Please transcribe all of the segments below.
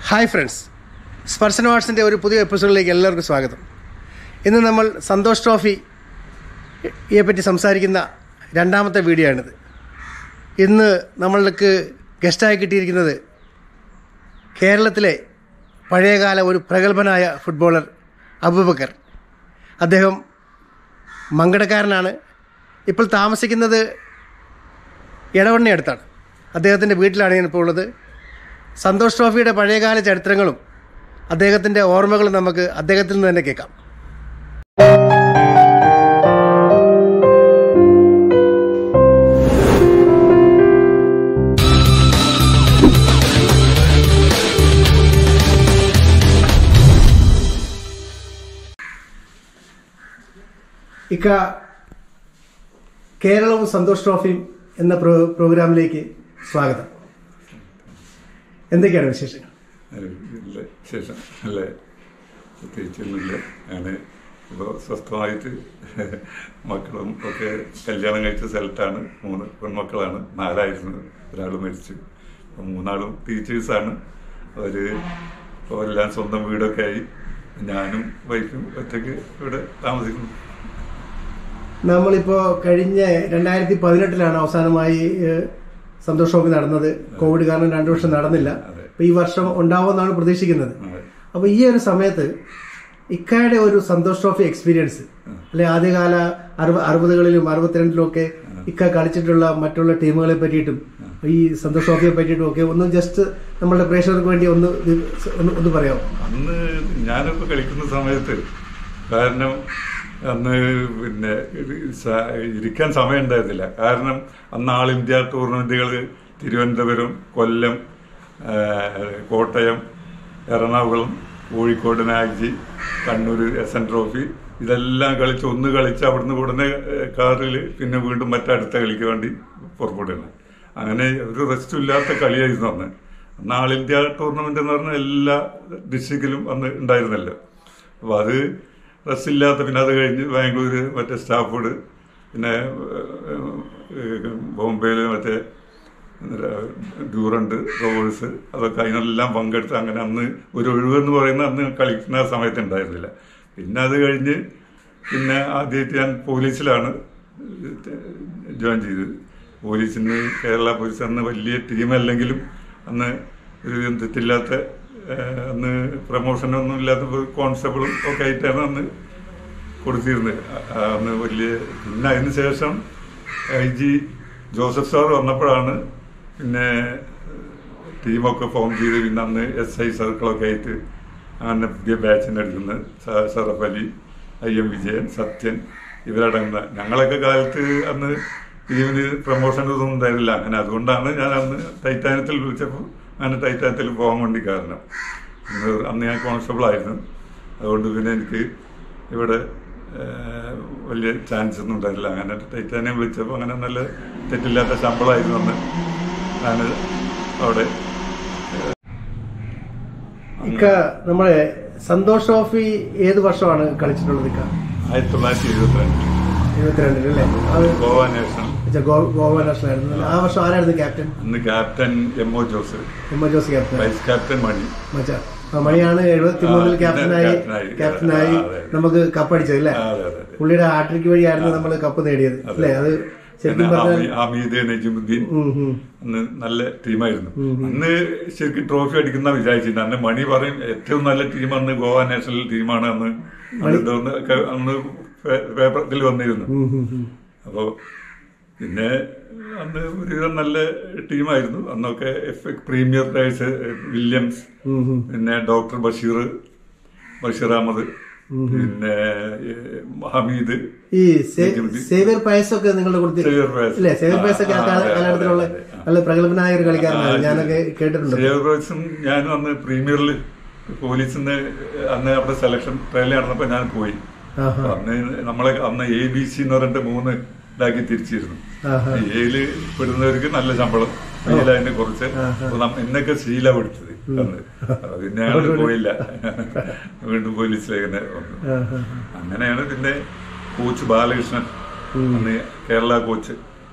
Hi friends സ്പർശന വാട്സിൻ്റെ ഒരു പുതിയ എപ്പിസോഡിലേക്ക് എല്ലാവർക്കും സ്വാഗതം ഇന്ന് നമ്മൾ സന്തോഷ് ട്രോഫിയെ പറ്റി സംസാരിക്കുന്ന രണ്ടാമത്തെ വീഡിയോ ആണിത് ഇന്ന് നമ്മൾക്ക് ഗസ്റ്റായി കിട്ടിയിരിക്കുന്നത് കേരളത്തിലെ പഴയകാല ഒരു പ്രഗത്ഭനായ ഫുട്ബോളർ അബൂബക്കർ അദ്ദേഹം മങ്കടക്കാരനാണ് ഇപ്പോൾ താമസിക്കുന്നത് ഇടവണ്ണി അടുത്താണ് അദ്ദേഹത്തിൻ്റെ വീട്ടിലാണ് ഞാനിപ്പോൾ ഉള്ളത് സന്തോഷ് ട്രോഫിയുടെ പഴയകാല ചരിത്രങ്ങളും അദ്ദേഹത്തിൻ്റെ ഓർമ്മകളും നമുക്ക് അദ്ദേഹത്തിൽ നിന്ന് തന്നെ കേൾക്കാം ഇക്ക കേരളവും സന്തോഷ് ട്രോഫിയും എന്ന പ്രോ പ്രോഗ്രാമിലേക്ക് സ്വാഗതം എന്തൊക്കെയാണ് വിശേഷങ്ങൾ ഇല്ല ശേഷം അല്ലേ പ്രത്യേകിച്ചൊന്നുമില്ല ഞാൻ ഇപ്പോൾ സ്വസ്ഥമായിട്ട് മക്കളും ഒക്കെ കല്യാണം കഴിച്ച സ്ഥലത്താണ് മൂന്ന് പെൺമക്കളാണ് നാലായിരുന്നു ഒരാൾ മരിച്ചു അപ്പോൾ മൂന്നാളും ടീച്ചേഴ്സാണ് അവർ ഇപ്പോൾ എല്ലാം സ്വന്തം വീടൊക്കെ ആയി ഞാനും വൈഫും ഒറ്റയ്ക്ക് ഇവിടെ താമസിക്കുന്നു നമ്മളിപ്പോ കഴിഞ്ഞ രണ്ടായിരത്തി പതിനെട്ടിലാണ് അവസാനമായി ഏഹ്, സന്തോഷ് ട്രോഫി നടന്നത് കോവിഡ് കാരണം രണ്ടു വർഷം നടന്നില്ല അതെ. അപ്പൊ ഈ വർഷം ഉണ്ടാവുമെന്നാണ് പ്രതീക്ഷിക്കുന്നത് അതെ. അപ്പൊ ഈ ഒരു സമയത്ത് ഇക്കയുടെ ഒരു സന്തോഷ് ട്രോഫി എക്സ്പീരിയൻസ് അല്ലെ ആദ്യകാല അറുപ അറുപതുകളിലും അറുപത്തിരണ്ടിലും ഒക്കെ ഇക്ക കളിച്ചിട്ടുള്ള മറ്റുള്ള ടീമുകളെ പറ്റിയിട്ടും ഈ സന്തോഷ് ട്രോഫിയെ പറ്റിയിട്ടും ഒക്കെ ഒന്ന് ജസ്റ്റ് നമ്മളുടെ പ്രേക്ഷകർക്ക് വേണ്ടി ഒന്ന് ഇത് ഒന്ന് ഒന്ന് പറയാമോ അന്ന് ഞാനൊക്കെ കളിക്കുന്ന സമയത്ത് കാരണം അന്ന് പിന്നെ ഇത് സ- ഇരിക്കാൻ സമയം ഉണ്ടായിരുന്നില്ല കാരണം അന്ന് ആൾ ഇന്ത്യ ടൂർണമെന്റുകൾ തിരുവനന്തപുരം കൊല്ലം ആ, Kottayam Ernakulam Kozhikode Nagji Kannur S N trophy ഇതെല്ലാം കളിച്ച് ഒന്ന് കളിച്ച് അവിടുന്ന് ഉടനെ കാറിൽ പിന്നെ വീണ്ടും മറ്റടുത്ത കളിക്ക് വേണ്ടി പുറപ്പെടുകയാണ് അങ്ങനെ ഒരു റെസ്റ്റും ഇല്ലാത്ത കളിയായിരുന്നു അന്ന് അന്ന് ആൾ ഇന്ത്യ ടൂർണമെന്റ് എന്ന് പറഞ്ഞാൽ എല്ലാ ഡിസ്ട്രിക്റ്റിലും അന്ന് ഉണ്ടായിരുന്നല്ലോ അപ്പോൾ അത് റെസ്റ്റ് ഇല്ലാത്ത പിന്നെ അത് കഴിഞ്ഞ് ബാംഗ്ലൂർ മറ്റേ സ്റ്റാഫോർഡ് പിന്നെ ബോംബെയിൽ മറ്റേ ഡ്യൂറണ്ട് റോവേഴ്സ് അതൊക്കെ അതിനെല്ലാം പങ്കെടുത്ത് അങ്ങനെ അന്ന് ഒരു ഒഴിവെന്ന് പറയുന്ന അന്ന് കളിക്കുന്ന സമയത്ത് ഉണ്ടായിരുന്നില്ല പിന്നെ അത് കഴിഞ്ഞ് പിന്നെ ആദ്യമായിട്ട് ഞാൻ പോലീസിലാണ് ജോയിൻ ചെയ്തത് പോലീസിന് കേരള പോലീസ് അന്ന് വലിയ ടീമല്ലെങ്കിലും അന്ന് ഒരു വിധം തെറ്റില്ലാത്ത ഏഹ്, അന്ന് പ്രൊമോഷനൊന്നും ഇല്ലാത്ത കോൺസ്റ്റബിളും ഒക്കെ ആയിട്ടാണ് അന്ന് കൊടുത്തിരുന്നത് അ- അന്ന് വലിയ പിന്നെ അതിന് ശേഷം ഐ ജി ജോസഫ് സാർ വന്നപ്പോഴാണ് പിന്നെ ടീമൊക്കെ ഫോം ചെയ്ത് പിന്നെ അന്ന് എസ് ഐ സർക്കിളൊക്കെ ആയിട്ട് അങ്ങനെ പുതിയ ബാച്ചിന് എടുക്കുന്നത് സ- സറഫ് അലി ഐ എം വിജയൻ സത്യൻ ഇവരടങ്ങുന്ന ഞങ്ങളൊക്കെ കാലത്ത് അന്ന് ടീമിന് പ്രൊമോഷൻ ഒന്നും ഉണ്ടായിരുന്നില്ല അങ്ങനെ അതുകൊണ്ടാണ് ഞാൻ അന്ന് ടൈറ്റാനത്തിൽ വിളിച്ചപ്പോൾ അങ്ങനെ ടൈറ്റാനത്തിൽ പോകാൻ വേണ്ടി കാരണം അന്ന് അന്ന് ഞാൻ കോൺസ്റ്റബിൾ ആയിരുന്നു അതുകൊണ്ട് പിന്നെ എനിക്ക് ഇവിടെ ഏഹ്, വലിയ ചാൻസ് ഒന്നും ഉണ്ടായില്ല അങ്ങനെ ടൈറ്റാനിയം വിളിച്ചപ്പോൾ അങ്ങനെ നല്ല തെറ്റില്ലാത്ത ശമ്പളമായിരുന്നു അന്ന് ഞാൻ അവിടെ ഇക്ക നമ്മുടെ സന്തോഷ് ട്രോഫി ഏത് വർഷമാണ് കളിച്ചിട്ടുള്ളത് ഇക്ക ആയിരത്തി തൊള്ളായിരത്തി എഴുപത്തിരണ്ട് എഴുപത്തിരണ്ടിൽ അല്ലേ അത് ഗോവ നാഷണൽ വെച്ചാ ഗോ- ഗോവ നാഷണൽ ആയിരുന്നു ആ വർഷം ആരായിരുന്നു ക്യാപ്റ്റൻ അന്ന് captain M O Jose M A Jose captain vice captain Mani മച്ചാ ആ മണിയാണ് എഴുപത്തി മൂന്നിൽ ആ, ക്യാപ്റ്റനായി ക്യാപ്റ്റനായി. ക്യാപ്റ്റനായി ആ, അതെ, അതെ. നമുക്ക് കപ്പടിച്ചത് അല്ലേ ആ, അതെ അതെ അതെ. പുള്ളിയുടെ ഹാട്രിക് വഴിയായിരുന്നു നമ്മൾ കപ്പ് നേടിയത് അതെ. അല്ലേ അത് ശരിക്കും പിന്നെ പറഞ്ഞാൽ ഹമി- ഹമീദ് നജീമുദ്ദീൻ ഉം, ഉം. അന്ന് നല്ല ടീമായിരുന്നു അന്ന് ശരിക്കും ട്രോഫി അടിക്കുന്ന വിചാരിച്ചിരുന്നു അന്ന് മണി പറയും ഏറ്റവും നല്ല ടീം അന്ന് ഗോവ നാഷണൽ ടീമാണ് അന്ന് അന്ന് ഇതൊന്ന് ഒക്കെ അന്ന് പേ- പേപ്പറിൽ വന്നിരുന്നു ഉം, ഉം, ഉം. അപ്പോൾ പിന്നെ അന്ന് ഒരുവിധം നല്ല ടീമായിരുന്നു അന്നൊക്കെ എഫ് പ്രീമിയർ പ്ലേയേഴ്സ് വില്യംസ് ഉം, ഉം. പിന്നെ ഡോക്ടർ ബഷീർ ബഷീർ അഹമ്മദ് പിന്നെ ഏഹ്, ഹമീദ് ഈ സേ- സേവിയർ പയസ് ഒക്കെ നിങ്ങളുടെ കൊടുത്ത് സേവിയർ പയസ്. അല്ലേ സേവിയർ പയസ് ഒക്കെ ആ ആ, അതെ, കാലഘട്ടത്തിലുള്ള അതെ, അതെ. നല്ല പ്രഗത്ഭനായ ഒരു കളിക്കാരനാണ് ആ, ഞാനൊക്കെ കേട്ടിട്ടുണ്ട് സേവ്രോസും ഞാനും അന്ന് പ്രീമിയറിൽ പോലീസിന്ന് അന്ന് അവിടെ സെലക്ഷൻ ട്രയൽ നടന്നപ്പോൾ ഞാൻ പോയി ആഹാ. അപ്പൊ അന്ന് നമ്മളെ അന്ന് എ ബി സി എന്ന് പറഞ്ഞിട്ട് മൂന്ന് ഇതാക്കി തിരിച്ചിരുന്നു ആഹാ. എയില് പെടുന്നവർക്ക് നല്ല ശമ്പളം ബിയിൽ അതിന് കുറച്ച് അപ്പൊ നമ്മ- എന്നൊക്കെ ശീല പിടിച്ചത് അന്ന് അപ്പൊ പിന്നെ ഞങ്ങൾ പോയില്ല വീണ്ടും പോലീസിലേക്ക് തന്നെ വന്നു ആഹാ. അങ്ങനെയാണ് പിന്നെ കോച്ച് ബാലകൃഷ്ണൻ അന്ന് കേരള കോച്ച്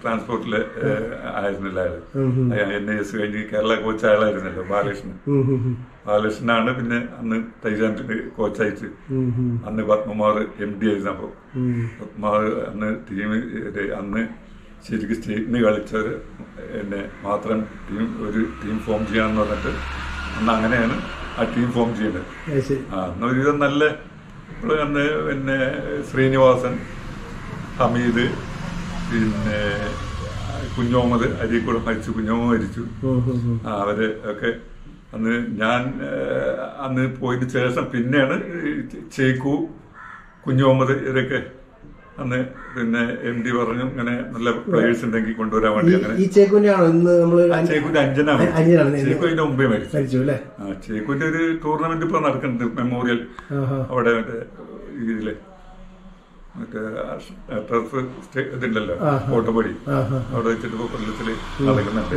ട്രാൻസ്പോർട്ടില് ആയിരുന്നില്ല അയാൾ ഉം, ഉം. എൻ ഐ എസ് കഴിഞ്ഞ് കേരള കോച്ച് അയാളായിരുന്നല്ലോ ബാലകൃഷ്ണൻ ഉം, ഉം, ഉം. ബാലകൃഷ്ണനാണ് പിന്നെ അന്ന് തൈജാൻഡിന് കോച്ചായിട്ട് ഉം, ഉം. അന്ന് പത്മകുമാർ എം ഡി ആയിരുന്നപ്പോ ഉം. പത്മകുമാർ അന്ന് ടീം അന്ന് ശരിക്കും സ്റ്റേറ്റിന് കളിച്ചവർ എന്നെ മാത്രം ടീം ഒരു ടീം ഫോം ചെയ്യാന്ന് പറഞ്ഞിട്ട് അന്ന് അങ്ങനെയാണ് ആ ടീം ഫോം ചെയ്യുന്നത് അത് ശരി ആ അന്ന് ഒരുവിധം നല്ല ഇപ്പോൾ അന്ന് പിന്നെ ശ്രീനിവാസൻ ഹമീദ് പിന്നെ കുഞ്ഞോമത് അരീക്കൂടെ മരിച്ചു കുഞ്ഞോമ മരിച്ചു ഉം, ഉം, ഉം. ആ, അവര് ഒക്കെ അന്ന് ഞാൻ ഏഹ്, അന്ന് പോയതിന് ശേഷം പിന്നെയാണ് ഈ ചേക്കു കുഞ്ഞുമുഹമ്മദ് ഇവരൊക്കെ അന്ന് പിന്നെ എം ഡി പറഞ്ഞു ഇങ്ങനെ നല്ല പ്ലേയേഴ്സ് ഉണ്ടെങ്കിൽ കൊണ്ടുവരാൻ വേണ്ടി ഈ- അങ്ങനെ ഈ ചേക്കുവിന്റെ ആണോ ഇന്ന് നമ്മള് ആ ചേക്കുവിന്റെ അഞ്ചനാണ് അ- അഞ്ചനാണ് ഇത്. ചേക്കു അതിന്റെ മുമ്പേ മരിച്ചു മരിച്ചു അല്ലേ ആ ചേക്കുവിന്റെ ഒരു ടൂർണമെന്റ് ഇപ്പൊ നടക്കുന്നുണ്ട് മെമ്മോറിയൽ ആഹാ. അവിടെ മറ്റേ ഇതില് മറ്റേ ടർഫ് സ്റ്റേ- ഇതുണ്ടല്ലോ ആഹാ. കോട്ടപ്പടി ആഹാ. അവിടെ വെച്ചിട്ട് ഇപ്പൊ കൊല്ലത്തില് നടക്കുന്നുണ്ട്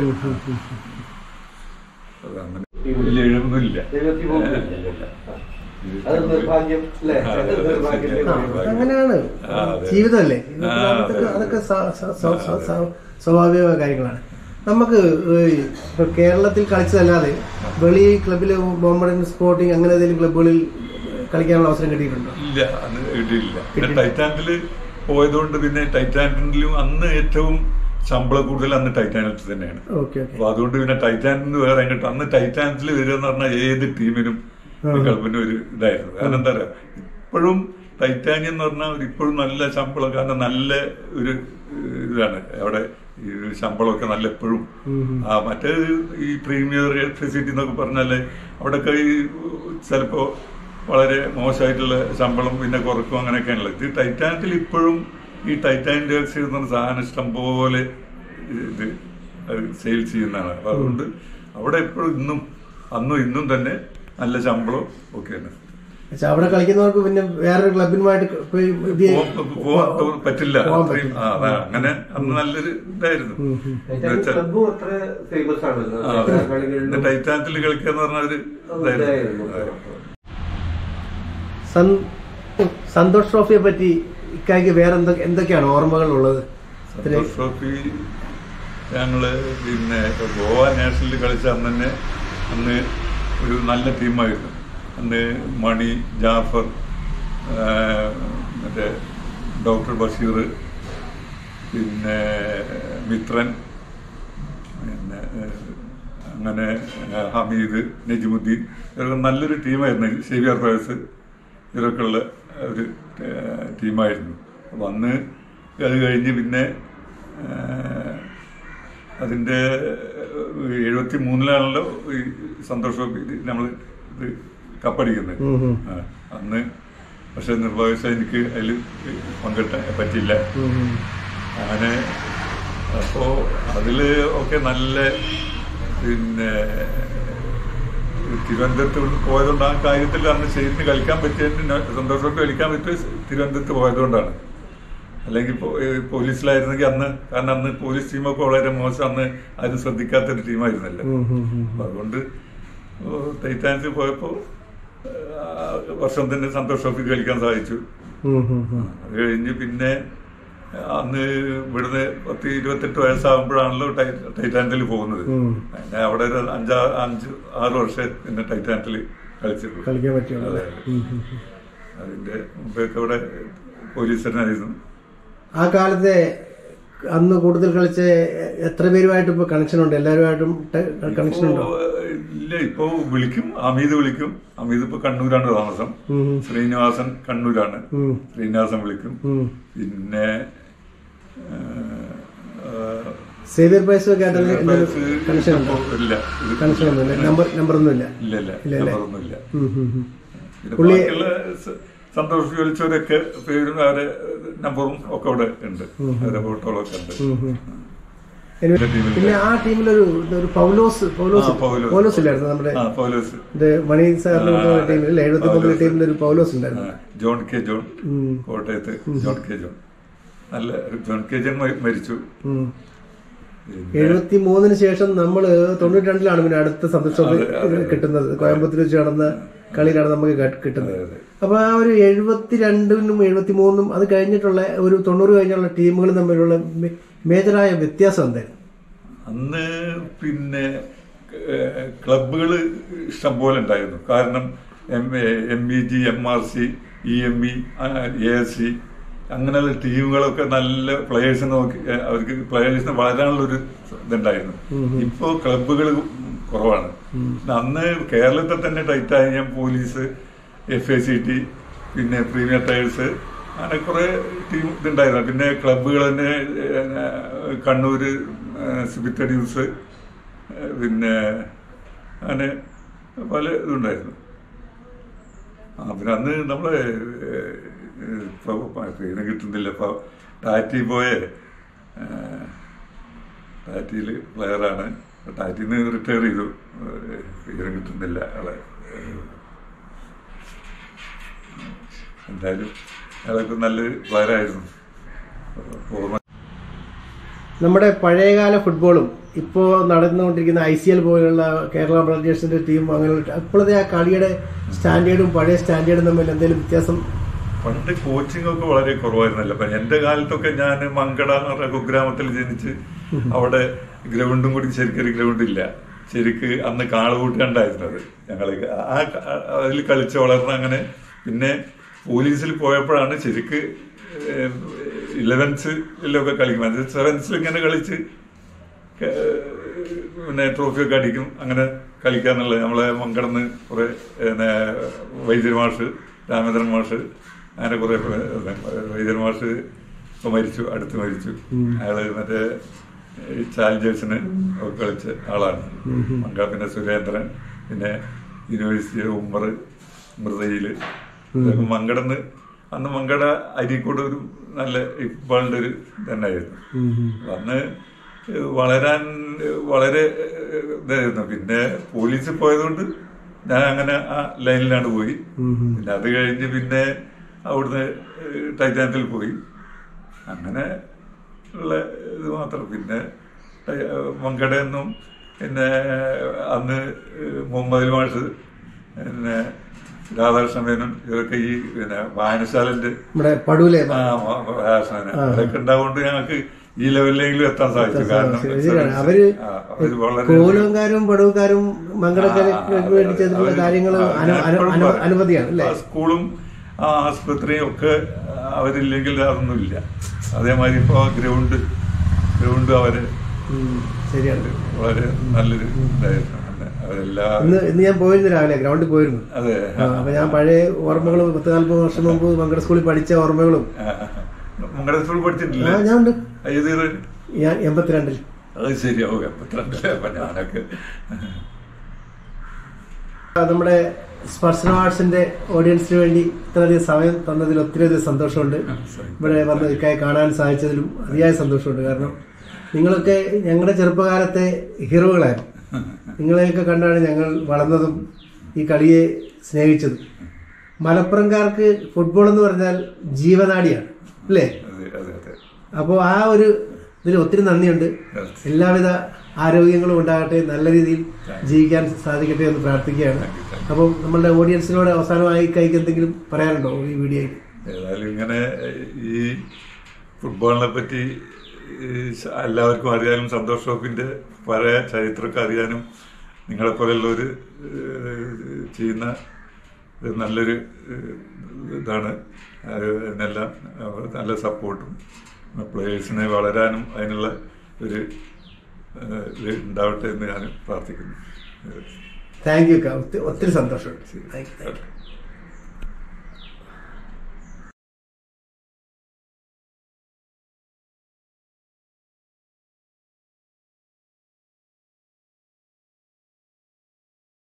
അത് അങ്ങനെ വലിയ എഴുതൊന്നുമില്ല അത് നിർഭാഗ്യം അല്ലേ ആ, അത് അത് നിർഭാഗ്യത്തിന്റെ ശരിയാണ്. ഭാഗമാണ്. അങ്ങനെയാണ് ആ, അതെ. ജീവിതമല്ലേ ഇതൊക്കെ ആ, അതെ, അതൊക്കെ അതെ. അതൊക്കെ സ- സ- സ- സ- സ- സ്വാഭാവികമായ കാര്യങ്ങളാണ് നമുക്ക് ഈ ഇപ്പൊ കേരളത്തിൽ കളിച്ചതല്ലാതെ വെളി ക്ലബിൽ ബോംബഡൻ സ്പോർട്ടിംഗ് അങ്ങനെ ഏതെങ്കിലും ക്ലബുകളിൽ കളിക്കാനുള്ള അവസരം കിട്ടിയിട്ടുണ്ടോ ഇല്ല അന്ന് കിട്ടിയില്ല പിന്നെ ടൈറ്റാനിൽ പോയതുകൊണ്ട് പിന്നെ ടൈറ്റാനിലും അന്ന് ഏറ്റവും ശമ്പളം കൂടുതൽ അന്ന് ടൈറ്റാനിൽ തന്നെയാണ് ഓക്കെ ഓക്കെ അപ്പൊ അതുകൊണ്ട് പിന്നെ ടൈറ്റാനിൽ വേറെ എങ്ങോട്ട് അന്ന് ടൈറ്റാനിൽ വരിക എന്ന് പറഞ്ഞാൽ ഏത് ടീമിനും കളിപ്പിന് ഒരു ഇതായിരുന്നു കാരണം എന്താ പറയാ ഇപ്പോഴും ടൈറ്റാനിയം എന്ന് പറഞ്ഞാൽ ഒരു ഇപ്പോഴും നല്ല ശമ്പളം കാരണം നല്ല ഒരു ഏഹ്, ഇതാണ് അവിടെ ഈ ശമ്പളമൊക്കെ നല്ല എപ്പോഴും ആ മറ്റേ ഈ പ്രീമിയർ ഇലക്ട്രിസിറ്റി എന്നൊക്കെ പറഞ്ഞാല് അവിടെയൊക്കെ ഈ ചിലപ്പോ വളരെ മോശമായിട്ടുള്ള ശമ്പളം പിന്നെ കുറക്കും അങ്ങനെയൊക്കെയാണല്ലോ ഇത് ടൈറ്റാനിയത്തിൽ ഇപ്പോഴും ഈ ടൈറ്റാൻ ജേഴ്സി എന്ന് പറഞ്ഞ സാധനം ഇഷ്ടം പോലെ ഇത് സെയിൽ ചെയ്യുന്നതാണ് അപ്പൊ അതുകൊണ്ട് അവിടെ എപ്പോഴും ഇന്നും അന്നും ഇന്നും തന്നെ നല്ല ശമ്പളം ഒക്കെയാണ് പക്ഷെ അവിടെ കളിക്കുന്നവർക്ക് പിന്നെ വേറൊരു ക്ലബിനുമായിട്ട് പോയി ഇത് ചെയ്യ- പോവാൻ പോവാൻ പറ്റില്ല പോവാൻ അത്രയും ആ, അതാ, അങ്ങനെ അന്ന് നല്ലൊരു ഇതായിരുന്നു ടൈറ്റാനിക് ക്ലബ്ബും അത്ര ഫേമസ് ആണല്ലോ ആ, അതെ. കളികളിലും പിന്നെ ടൈറ്റാനിൽ കളിക്കുക എന്ന് പറഞ്ഞ ഒരു ഇതായിരുന്നു ഇതായിരുന്നു. സൻ- സന്തോഷ് ട്രോഫിയെ പറ്റി ഇക്കായ്ക്ക് വേറെ എന്തൊക്കെ എന്തൊക്കെയാണ് ഓർമ്മകൾ ഉള്ളത് സന്തോഷ് ട്രോഫി ഞങ്ങള് പിന്നെ ഇപ്പൊ ഗോവ നാഷണലിൽ കളിച്ച അന്ന് തന്നെ അന്ന് ഒരു നല്ല ടീമായിരുന്നു അന്ന് മണി ജാഫർ ആ, മറ്റേ ഡോക്ടർ ബഷീർ പിന്നെ മിത്രൻ പിന്നെ ഏഹ്, അങ്ങനെ ഏഹ്, ഹമീദ് നജിമുദ്ദീൻ ഇവരൊക്കെ നല്ലൊരു ടീമായിരുന്നു ഷെബിയാർ ഫയസ് ഇവരൊക്കെ ഉള്ള ഒരു ഏഹ്, ടീമായിരുന്നു അപ്പം അന്ന് അത് കഴിഞ്ഞ് പിന്നെ ഏഹ്, അതിൻ്റെ എഴുപത്തി മൂന്നിലാണല്ലോ ഈ സന്തോഷ് ട്രോഫി നമ്മൾ ഇത് കപ്പടിക്കുന്നത് ഉം ഉം. ആ, അന്ന് പക്ഷെ നിർഭാഗ്യവശാൽ എനിക്ക് അതിൽ പങ്കെടുക്കാൻ പറ്റില്ല ഉം ഉം. അങ്ങനെ അപ്പോ അതില് ഒക്കെ നല്ല പിന്നെ തിരുവനന്തപുരത്ത് പോയതുകൊണ്ട് ആ കാര്യത്തിൽ അന്ന് ശരിന് കളിക്കാൻ പറ്റിയതിന് സന്തോഷമൊക്കെ കളിക്കാൻ പറ്റിയ തിരുവനന്തപുരത്ത് പോയതുകൊണ്ടാണ് അല്ലെങ്കിൽ പോ- ഏ, പോലീസിലായിരുന്നെങ്കിൽ അന്ന് കാരണം അന്ന് പോലീസ് ടീമൊക്കെ വളരെ മോശം അന്ന് ആരും ശ്രദ്ധിക്കാത്തൊരു ടീമായിരുന്നല്ലോ ഉം ഉം ഉം. അപ്പൊ അതുകൊണ്ട് ടൈറ്റാൻസിൽ പോയപ്പോ ആ, വർഷം തന്നെ സന്തോഷ് ട്രോഫി കളിക്കാൻ സാധിച്ചു ഉം ഉം ഉം. അത് കഴിഞ്ഞ് പിന്നെ അന്ന് ഇവിടുന്ന് പത്ത് ഇരുപത്തെട്ട് വയസ്സാകുമ്പോഴാണല്ലോ ടൈ- ടൈറ്റാനിൽ പോകുന്നത് ഉം. പിന്നെ അവിടെ ഒരു അഞ്ചാ അഞ്ച് ആറ് വർഷം പിന്നെ ടൈറ്റാനിൽ കളിച്ചിട്ടുള്ളൂ കളിക്കാൻ പറ്റുള്ളൂ അതെ. ഉം ഉം ഉം. അതിന്റെ മുമ്പൊക്കെ അവിടെ പോലീസുകാരനായിരുന്നു ആ കാലത്തെ അന്ന് കൂടുതൽ കളിച്ച എത്ര പേരുമായിട്ട് ഇപ്പൊ കണക്ഷൻ ഉണ്ട് എല്ലാവരുമായിട്ടും കണക്ഷൻ ഉണ്ടോ ഇപ്പോ, ഇല്ല ഇപ്പോ വിളിക്കും അമീത് വിളിക്കും അമീത് ഇപ്പൊ കണ്ണൂരാണ് താമസം ഉം. ശ്രീനിവാസൻ കണ്ണൂരാണ് ഉം. ശ്രീനിവാസൻ വിളിക്കും ഉം. പിന്നെ ആ, ആ, സേവിയർ പൈസ ഒക്കെ ആയിട്ട് എന്തെങ്കിലും ഫയസ് കണക്ഷൻ ഉണ്ടോ ഇപ്പോ ഇല്ല ഇത് കണക്ഷൻ ഒന്നുമില്ല നമ്പർ നമ്പർ ഒന്നുമില്ല ഇല്ല ഇല്ല ഇല്ല, ഇല്ല. നമ്പറൊന്നുമില്ല ഉം ഉം ഉം. പിന്നെ പുള്ളി- ബാക്കിയുള്ള സ- സന്തോഷ് വിളിച്ചവരൊക്കെ പേരും അവരെ നമ്പറും ഒക്കെ അവിടെ ഉണ്ട് അവരുടെ ഫോട്ടോകളൊക്കെ ഉണ്ട് ഉം ഉം. Anyway, എന്റെ ടീമിൽ പിന്നെ ആ ടീമിലൊരു ഒരു പൗലോസ് പൗലോസ് ആ, പൗലോസ്. പൗലോസ് ഇല്ലായിരുന്നു നമ്മുടെ ആ പൗലോസ് ഇത് മണി സാറിന്റെ ആ, അതെ. ടീമിൽ എഴുപത്തി മൂന്നിലെ പൗലോസ്. ടീമിൽ ഒരു പൗലോസ് ആ, ഉണ്ടായിരുന്നു ജോൺ കെ ജോൺ ഉം. കോട്ടയത്ത് ജോൺ കെ ജോൺ നല്ല ജോൺ കെ ജോൺ മ- മരിച്ചു ഉം. പിന്നെ എഴുപത്തി മൂന്നിന് ശേഷം നമ്മള് തൊണ്ണൂറ്റി രണ്ടിലാണ് പിന്നെ അടുത്ത സന്തോഷ് ട്രോഫി അതെ, അതെ. കിട്ടുന്നത് കോയമ്പത്തൂർ വെച്ച് നടന്ന കളിയിലാണ് നമുക്ക് കി- കിട്ടുന്നത് അതെ, അതെ. അപ്പൊ ആ ഒരു എഴുപത്തി രണ്ടിനും എഴുപത്തി മൂന്നും അത് കഴിഞ്ഞിട്ടുള്ള ഒരു തൊണ്ണൂറ് കഴിഞ്ഞുള്ള ടീമുകൾ തമ്മിലുള്ള മി- മേജറായ വ്യത്യാസം എന്തായിരുന്നു അന്ന് പിന്നെ ക്ലബുകൾ ഇഷ്ടംപോലെ ഉണ്ടായിരുന്നു കാരണം M M E G M R C E M E A S C അങ്ങനെയുള്ള ടീമുകളൊക്കെ നല്ല പ്ലേയേഴ്സിനെ നോക്കി ഏ, അവർക്ക് പ്ലേയേഴ്സിന് വളരാനുള്ളൊരു ഇതുണ്ടായിരുന്നു ഇപ്പോൾ ക്ലബുകൾ കുറവാണ് അന്ന് കേരളത്തിൽ തന്നെ ടൈറ്റായി ഞാൻ police F A C T പിന്നെ പ്രീമിയർ ടയേഴ്സ് അങ്ങനെ കുറെ ടീം ഇതുണ്ടായിരുന്നു പിന്നെ ക്ലബുകൾ തന്നെ ഏ, കണ്ണൂര് സിബിത്ത ഡ്യൂസ് ഏ, പിന്നെ അങ്ങനെ പല ഇതുണ്ടായിരുന്നു ആ പിന്നെ അന്ന് നമ്മള് ഇപ്പൊ പേര് കിട്ടുന്നില്ല ഇപ്പൊ ടാറ്റി പോയ ടാറ്റിയിൽ പ്ലെയറാണ് ടാറ്റിയിൽ നിന്ന് റിട്ടയർ ചെയ്തു ഏ, പേര് കിട്ടുന്നില്ല ആളെ എന്തായാലും അയാളൊക്കെ നല്ലൊരു പ്ലെയറായിരുന്നു ഓർമ്മ നമ്മുടെ പഴയകാല ഫുട്ബോളും ഇപ്പോൾ നടന്നുകൊണ്ടിരിക്കുന്ന ഐ സി എൽ പോലുള്ള കേരള ബ്ലാസ്റ്റേഴ്സിന്റെ ടീം അങ്ങനെ ഇപ്പോഴത്തെ ആ കളിയുടെ സ്റ്റാൻഡേർഡും പഴയ സ്റ്റാൻഡേർഡും തമ്മിൽ എന്തെങ്കിലും വ്യത്യാസം പണ്ട് കോച്ചിങ് ഒക്കെ വളരെ കുറവായിരുന്നല്ലോ അപ്പൊ എന്റെ കാലത്തൊക്കെ ഞാൻ മങ്കട എന്ന് പറഞ്ഞ കുഗ്രാമത്തിൽ ജനിച്ച് അവിടെ ഗ്രൗണ്ടും കൂടി ശരിക്കൊരു ഗ്രൗണ്ട് ഇല്ല ശരിക്ക് അന്ന് കാളുകൂട്ടുണ്ടായിരുന്നത് ഞങ്ങൾ ആ അതിൽ കളിച്ച് വളർന്ന അങ്ങനെ പിന്നെ പോലീസിൽ പോയപ്പോഴാണ് ശരിക്ക് ഇലവൻസിലൊക്കെ കളിക്കും അത് സെവൻസിൽ ഇങ്ങനെ കളിച്ച് ക- പിന്നെ ട്രോഫിയൊക്കെ അടിക്കും അങ്ങനെ കളിക്കാന്നുള്ളത് നമ്മളെ മങ്കടന്ന് കുറെ പിന്നെ വൈദ്യർ മാഷ് രാമേന്ദ്രൻ മാഷ് അങ്ങനെ കുറെ വൈദ്യർ മാഷ് ഇപ്പൊ മരിച്ചു അടുത്ത് മരിച്ചു അയാള് മറ്റേ ഈ ചാലഞ്ചേഴ്സിന് ഒക്കെ കളിച്ച ആളാണ് മങ്ക പിന്നെ സുരേന്ദ്രൻ പിന്നെ യൂണിവേഴ്സിറ്റി ഉമ്മർ മൃതയില് ഇതൊക്കെ മങ്കടന്ന് അന്ന് മങ്കട അരീക്കോട് ഒരു നല്ല ഇക്ബാളിന്റെ ഒരു തന്നെയായിരുന്നു അന്ന് വളരാൻ വളരെ ഇതായിരുന്നു പിന്നെ പോലീസിൽ പോയതുകൊണ്ട് ഞാൻ അങ്ങനെ ആ ലൈനിലാണ് പോയി പിന്നെ അത് കഴിഞ്ഞ് പിന്നെ അവിടുന്ന് ടൈറ്റാനത്തിൽ പോയി അങ്ങനെ ഉള്ള ഇത് മാത്രം പിന്നെ മങ്കടയെന്നും പിന്നെ അന്ന് മുഹമ്മദ് മാഷ് പിന്നെ രാധാകൃഷ്ണ മേനോൻ ഇതൊക്കെ ഈ പിന്നെ വായനശാലന്റെ നമ്മുടെ പടൂലെ ആ, മ- മ- രാധാകൃഷ്ണൻ അതൊക്കെ ഉണ്ടാവുകൊണ്ട് ഞങ്ങൾക്ക് ഈ ലെവലിലെങ്കിലും എത്താൻ സാധിച്ചു കാരണം ശരിയാണ് അവര് ആ, അവര് വളരെ കോലങ്കാരും പടവുകാരും മംഗളക്കാരൊക്കെ വേണ്ടി ചെയ്തിട്ടുള്ള അവര് കാര്യങ്ങൾ ആ, ഞാൻ എപ്പോഴും പറയും. അനുമതിയാണ് അല്ലേ ആ സ്കൂളും ആ ആസ്പത്രിയും ഒക്കെ അവരില്ലെങ്കിൽ അതൊന്നുമില്ല അതേമാതിരി ഇപ്പൊ ഗ്രൗണ്ട് ഗ്രൗണ്ട് അവര് ഉം, ശരിയാണ് വളരെ നല്ലൊരു ഇതായിരുന്നു അന്ന് അവരെല്ലാ ഇന്ന് ഇന്ന് ഞാൻ പോയിരുന്നു രാവിലെ ഗ്രൗണ്ടിൽ പോയിരുന്നു അതെ ആ, അപ്പൊ ഞാൻ പഴയ ഓർമ്മകളും പത്ത് നാല്പത് വർഷം മുമ്പ് മംഗള സ്കൂളിൽ പഠിച്ച ഓർമ്മകളും മംഗള സ്കൂൾ ആ പഠിച്ചിട്ടില്ലേ ഞാൻ ഉണ്ട് ഏത് year? ഞാൻ എൺപത്തിരണ്ടിൽ അത് ശരിയാവും എൺപത്തിരണ്ടിലെ അപ്പൊ ഞാനൊക്കെ ആ, നമ്മുടെ സ്പർശന ആർട്സിന്റെ ഓഡിയൻസിന് വേണ്ടി ഇത്രയധികം സമയം തന്നതിൽ ഒത്തിരി അധികം സന്തോഷമുണ്ട് ഇവിടെ വന്ന് ഇക്കായി കാണാൻ സാധിച്ചതിലും അതിയായ സന്തോഷമുണ്ട് കാരണം നിങ്ങളൊക്കെ ഞങ്ങളുടെ ചെറുപ്പകാലത്തെ ഹീറോകളായിരുന്നു നിങ്ങളെയൊക്കെ കണ്ടാണ് ഞങ്ങൾ വളർന്നതും ഈ കളിയെ സ്നേഹിച്ചതും മലപ്പുറംകാർക്ക് ഫുട്ബോൾ എന്ന് പറഞ്ഞാൽ ജീവനാടിയാണ് അല്ലേ അതെ അതെ അതെ അപ്പോൾ ആ ഒരു ഇതിൽ ഒത്തിരി നന്ദിയുണ്ട് എല്ലാവിധ ആരോഗ്യങ്ങളും ഉണ്ടാകട്ടെ നല്ല രീതിയിൽ ജീവിക്കാൻ സാധിക്കട്ടെ എന്ന് പ്രാർത്ഥിക്കുകയാണ് അപ്പം നമ്മളുടെ ഓഡിയൻസിനോട് അവസാനമായി കൈക്ക് എന്തെങ്കിലും പറയാനുണ്ടോ ഈ വീഡിയോയിൽ ഏതായാലും ഇങ്ങനെ ഈ ഫുട്ബോളിനെ പറ്റി ഈ സ- എല്ലാവർക്കും അറിയാനും സന്തോഷ് ട്രോഫിന്റെ പഴയ ചരിത്രമൊക്കെ അറിയാനും നിങ്ങളെ പോലെയുള്ളവർ ചെയ്യുന്ന ഒരു നല്ലൊരു ഏഹ്, ഇതാണ് അത് അതിനെല്ലാം അവർ നല്ല സപ്പോർട്ടും പ്ലേയേഴ്സിനെ വളരാനും അതിനുള്ള ഒരു ഏഹ്, ഇത് ഉണ്ടാവട്ടെ എന്ന് ഞാൻ പ്രാർത്ഥിക്കുന്നു താങ്ക് യു ഒത്തിരി സന്തോഷമുണ്ട് താങ്ക് യു താങ്ക് യു